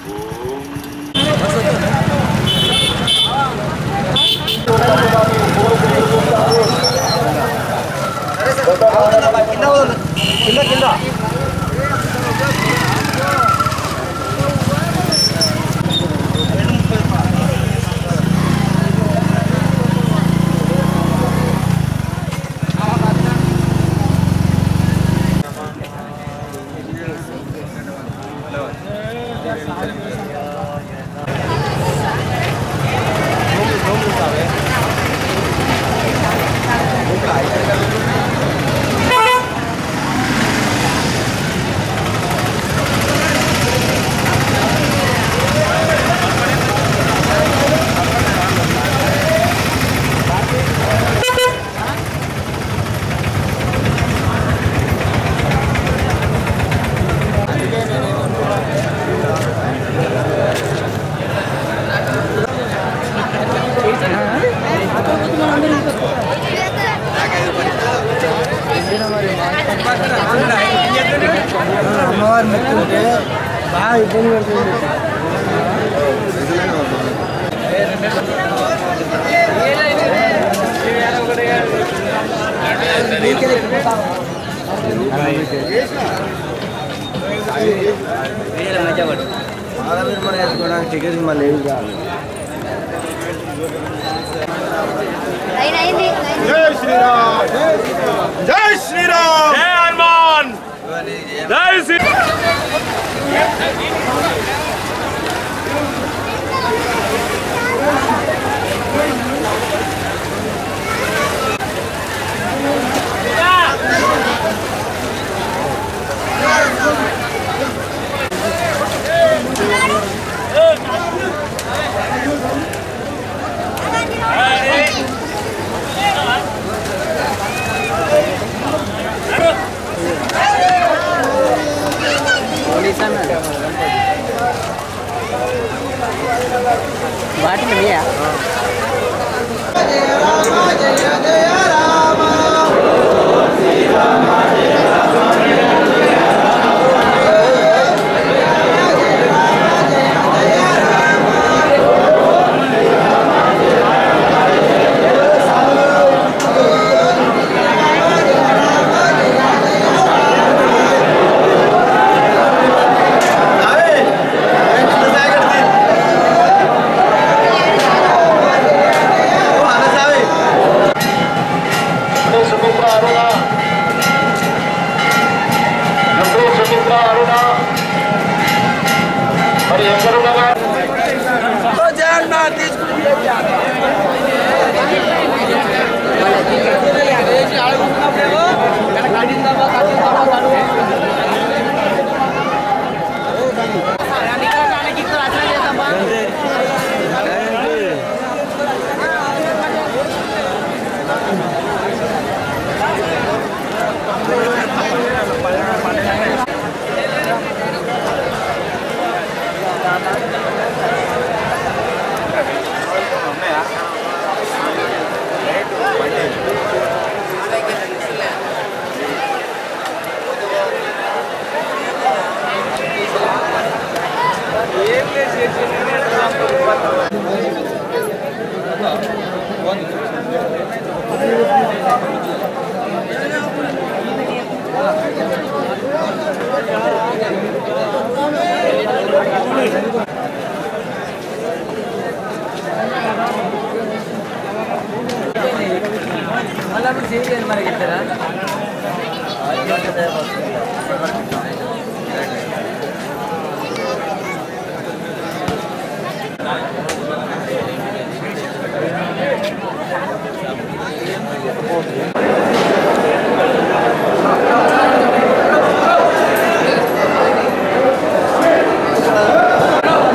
అమ్మవారు మెచ్చుకుంటే బాగా ఇబ్బంది పడుతుంది టికెట్ మళ్ళీ ఏమి కాదు లైన్ అయింది జై శ్రీరామ్ జై శ్రీరామ్ జై హనుమాన్ జై శ్రీ వాటికి మీయా సుమిత్ర అరుణ ఎంపీ సుమిత్ర అరుణ మరి ఎక్కడున్నారా మళ్ళీ అప్పుడు చేయలేదు మరి ఇద్దరా జై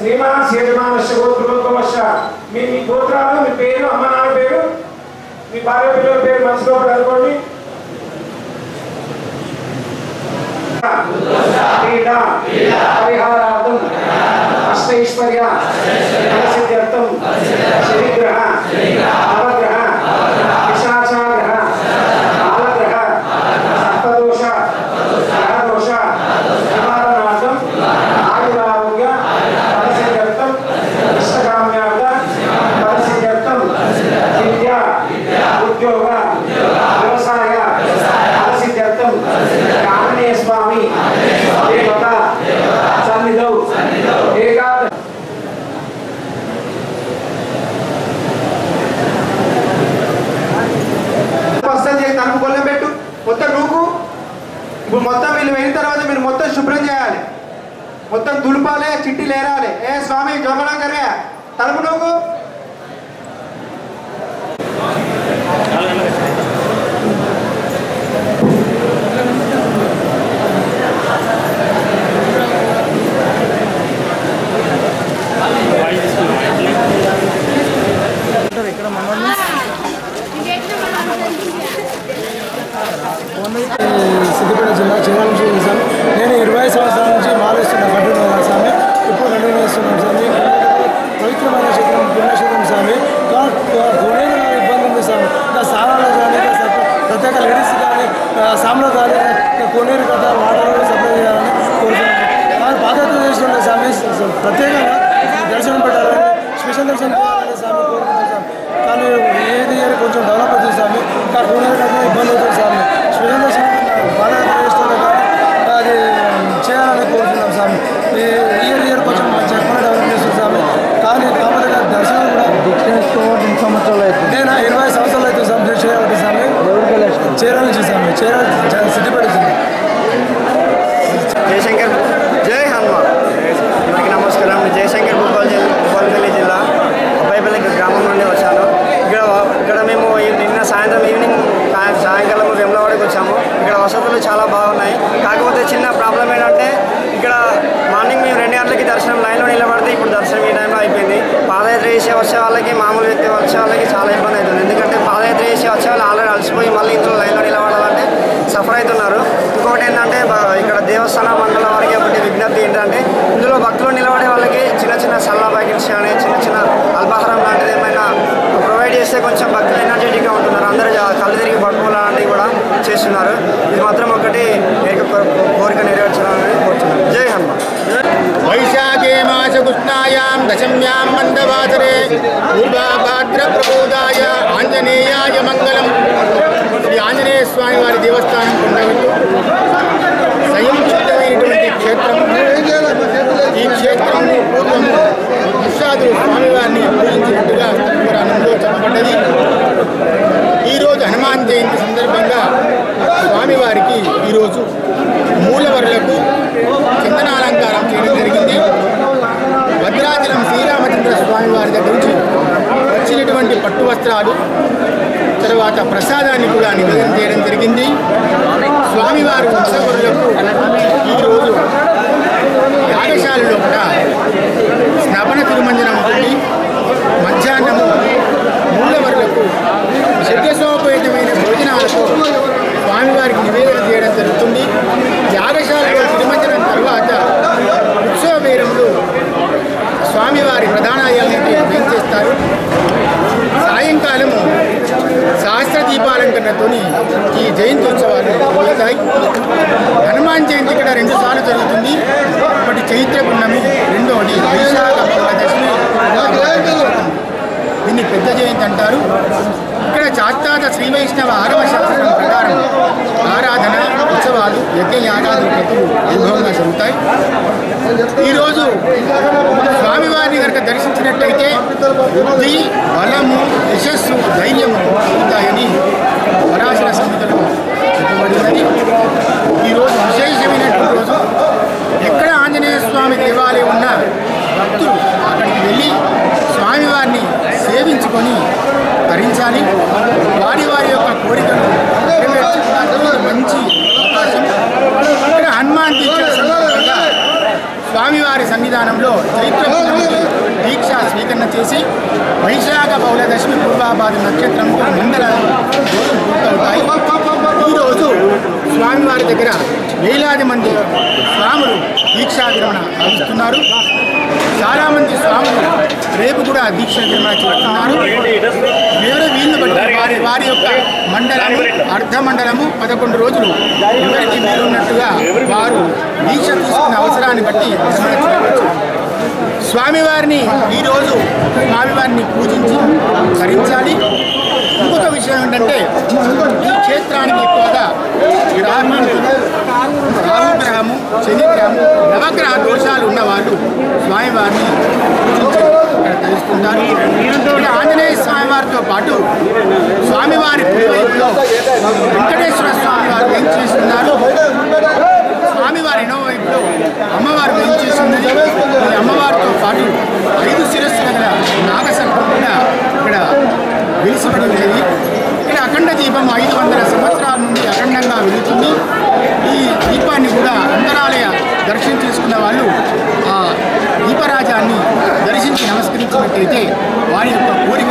శ్రీమాన్ శ్రీమానస్య గోత్రోద్భవశ మీ మీ గోత్రాలు మీ పేరు అమ్మ నాన్న పేరు మీ భార్య పిల్లల పేరు మనసులో అనుకోండి క్రీడ పరిహారార్థం అష్టైశ్వర్య ఫలసిద్ధ్యర్థం శనిగ్రహ నవగ్రహ పిశాచాగ్రహ బాలగ్రహ సర్పదోష గ్రహదోష నివారణార్థం ఆయురారోగ్య ఫలసిద్ధ్యర్థం ఇష్టకామ్యార్థ ఫలసిద్ధ్యర్థం విద్య ఉద్యోగ వ్యవసాయ ఫలసిద్ధ్యర్థం ఆంజనేయ స్వామి దేవత సన్నిధౌ ఏకాదశ వస్తుంది చేసి తనకు కొల్లం పెట్టు మొత్తం నూకు ఇప్పుడు మొత్తం వీళ్ళు వెళ్ళిన తర్వాత మీరు మొత్తం శుభ్రం చేయాలి మొత్తం దులపాలి చిట్టి లేరాలి ఏ స్వామి జోమలం కరే తలుపు నూకు సిద్దిపేట జిల్లా చిన్న నుంచి చేశాను నేను ఇరవై సంవత్సరాల నుంచి మాలేస్తున్న కంటిన్యూ స్వామి ఇప్పుడు కంటిన్యూ చేస్తున్నాను స్వామి పవిత్రమైన క్షేత్రం పుణ్యక్షేత్రం స్వామి కొనేది నాకు ఇబ్బంది ఉంది స్వామి ఇంకా స్నానాలు కానీ ఇంకా సప- ప్రత్యేక లేడీస్ కానీ సాంలో కానీ ఇంకా కొనేరు కదా వాటర్ సప్లై చేయాలని కోరుతున్నాను నాకు బాధ్యత చేసిన స్వామి స- ప్రత్యేకంగా దర్శనం పెట్టాలని స్పెషల్ దర్శనం చేయాలని స్వామి కోరుకుంటున్నాను స్వామి కానీ ఏది ఏది కొంచెం డెవలప్ అవుతుంది స్వామి ఇంకా కొనేరు కదా ఇబ్బంది అవుతుంది స్వామి స్పెషల్ దర్శనం బాధ్యత చేస్తున్నా కానీ అది చేయాలని కోరుతున్నాం స్వామి ఈ ఇయర్ ఇయర్ కొంచెం మంచి ఎక్కువ డెవలప్ చేస్తుంది స్వామి కానీ కాకపోతే నాకు దర్శనం కూడా సంవత్సరాలు అవుతుంది నేను ఇరవై సంవత్సరాలు అవుతుంది స్వామి చేయాలి స్వామి చేరాలి స్వామి చేరాలి సిద్ధిపేట జిల్లా జయశంకర్ జై హనుమాన్ అందరికీ నమస్కారం నేను జయశంకర్ భూపాల్ జిల్లా భూపాలపల్లి జిల్లా అబ్బాయిపల్లి గ్రామం నుండి వచ్చాను ఇక్కడ ఇక్కడ మేము ఈ- నిన్న సాయంత్రం ఈవినింగ్ సాయ- సాయంకాలం వెమ్లవాడకి వచ్చాము ఇక్కడ వసతులు చాలా బాగున్నాయి కాకపోతే చిన్న ప్రాబ్లం ఏంటంటే ఇక్కడ మార్నింగ్ మేము రెండు గంటలకి దర్శనం లైన్లో నిలబడితే ఇప్పుడు దర్శనం ఈ టైంలో అయిపోయింది పాదయాత్ర చేసే వచ్చే వాళ్ళకి మామూలు వ్యక్తి వచ్చే వాళ్ళకి చాలా ఇబ్బంది అవుతుంది ఎందుకంటే పాదయాత్ర చేసి వచ్చే వాళ్ళు ఆల్రెడీ అలసిపోయి మళ్ళీ ఇందులో లైన్లో నిలబడాలంటే సఫర్ అవుతున్నారు ఇంకొకటి ఏంటంటే బ- ఇక్కడ దేవస్థాన మండలం వారికి ఒకటి విజ్ఞప్తి ఏంటంటే ఇందులో భక్తులు నిలబడే వాళ్ళకి చిన్న చిన్న సల్లా ప్యాకెట్స్ కానీ చిన్న చిన్న అల్పాహారం లాంటిది ఏమైనా ప్రొవైడ్ చేస్తే కొంచెం భక్తులు ఎనర్జెటిక్గా ఉంటున్నారు అందరూ జా- కళ్ళు తిరిగి పట్టుకోవాలని కూడా చేస్తున్నారు ఇది మాత్రం ఒకటి నేను కో- కోరిక నెరవేర్చాలని కోరుతున్నాను జై హనుమాన్ వైశాఖే మాస కృష్ణాయాం దశమ్యాం మందవాసరే పూర్వాభాద్రప్రబోధాయ ఆంజనేయాయ మంగళం శ్రీ ఆంజనేయ స్వామి వారి దేవస్థానం కొండగట్టు సంయుక్తమైనటువంటి క్షేత్రం ఈ క్షేత్రం పూర్వము దుషాదులు స్వామివారిని పూజించినట్టుగా పురాణంలో చెప్పబడ్డది ఈరోజు హనుమాన్ జయంతి సందర్భంగా స్వామివారికి ఈరోజు మూలవరులకు చందనాలంకారం చేయడం జరిగింది భద్రాచలం శ్రీరామచంద్ర స్వామి వారి దగ్గర నుంచి వచ్చినటువంటి పట్టు వస్త్రాలు తర్వాత ప్రసాదాన్ని కూడా నివేదన చేయడం జరిగింది స్వామివారి ఉత్సవరులకు ఈరోజు యాగశాలలో కూడా స్నపన తిరుమంజనం ఉంటుంది మధ్యాహ్నము మూలవరులకు షడ్యసోపేతమైన భోజనాలతో స్వామివారికి నివేదన చేయడం జరుగుతుంది యాగశాలలో తిరుమంజనం తర్వాత ఉత్సవ వేరములు స్వామివారి ప్రధానాయాలని చేస్తారు సాయంకాలము సహస్ర దీపాలంకరణతో ఈ జయంతి ఉత్సవాలు జరుగుతాయి హనుమాన్ జయంతి ఇక్కడ రెండు సార్లు జరుగుతుంది ఒకటి చైత్ర పున్నమి రెండవది వైశాఖ పౌర్ణదశమి దీన్ని పెద్ద జయంతి అంటారు ఇక్కడ చాత్తాత శ్రీ వైష్ణవ ఆరవ శాస్త్రం ప్రకారం ఆరాధన ఉత్సవాలు యజ్ఞ యాగాలు క్రతువులు వైభవంగా జరుగుతాయి ఈరోజు స్వామివారిని కనుక దర్శించినట్టయితే బుద్ధి బలము యశస్సు ధైర్యము ఉంటాయని పరాశర సంహితలో చెప్పబడినది ఈరోజు విశేషమైనటువంటి రోజు ఎక్కడ ఆంజనేయ స్వామి దేవాలయం ఉన్నా భక్తులు అక్కడికి వెళ్ళి స్వామివారిని సేవించుకొని తరించాలి వారి వారి యొక్క కోరికను నెరవేర్చుకోవడానికి ఇది మంచి అవకాశం ఇక్కడ హనుమాన్ దీక్ష సందర్భంగా స్వామివారి సన్నిధానంలో చైత్ర పౌర్ణమికి దీక్ష స్వీకరణ చేసి వైశాఖ బౌలదశమి పూర్వాభాద నక్షత్రంతో మండల రోజులు పూర్తవుతాయి ఈరోజు స్వామివారి దగ్గర వేలాది మంది స్వాములు దీక్షా విరమణ భావిస్తున్నారు చాలామంది స్వాములు రేపు కూడా దీక్ష విరమణ చేస్తున్నారు ఎవరి వీళ్ళు బట్టి వారి వారి యొక్క మండలము అర్ధ మండలము పదకొండు రోజులు ఎవరికి వీలున్నట్టుగా వారు దీక్ష తీసుకున్న అవసరాన్ని బట్టి విరమణ చేయవచ్చు స్వామివారిని ఈరోజు స్వామివారిని పూజించి ధరించాలి ఇంకొక విషయం ఏంటంటే ఈ క్షేత్రానికి ఎక్కువగా గ్రహములు రాహుగ్రహము శనిగ్రహము నవగ్రహ దోషాలు ఉన్నవాళ్ళు స్వామివారిని పూజించి ఇక్కడ తెలుస్తుంటారు ఇక్కడ ఆంజనేయ స్వామివారితో పాటు స్వామివారి కుడివైపులో వెంకటేశ్వర స్వామివారు ఏం చేస్తున్నారు స్వామివారి ఎన్నో వైపులో అమ్మవారు ఏం చేస్తున్నది ఈ అమ్మవారితో పాటు ఐదు శిరస్సుల గల నాగసర్పం కూడా ఇక్కడ వెలిసిపడి ఉన్నది ఇక్కడ అఖండ దీపం ఐదు వందల సంవత్సరాల నుండి అఖండంగా వెలుగుతుంది ఈ దీపాన్ని కూడా అంతరాలయ దర్శనం చేసుకున్న వాళ్ళు ఆ దీపరాజాన్ని దర్శించి నమస్కరించినట్టయితే వారి యొక్క కోరిక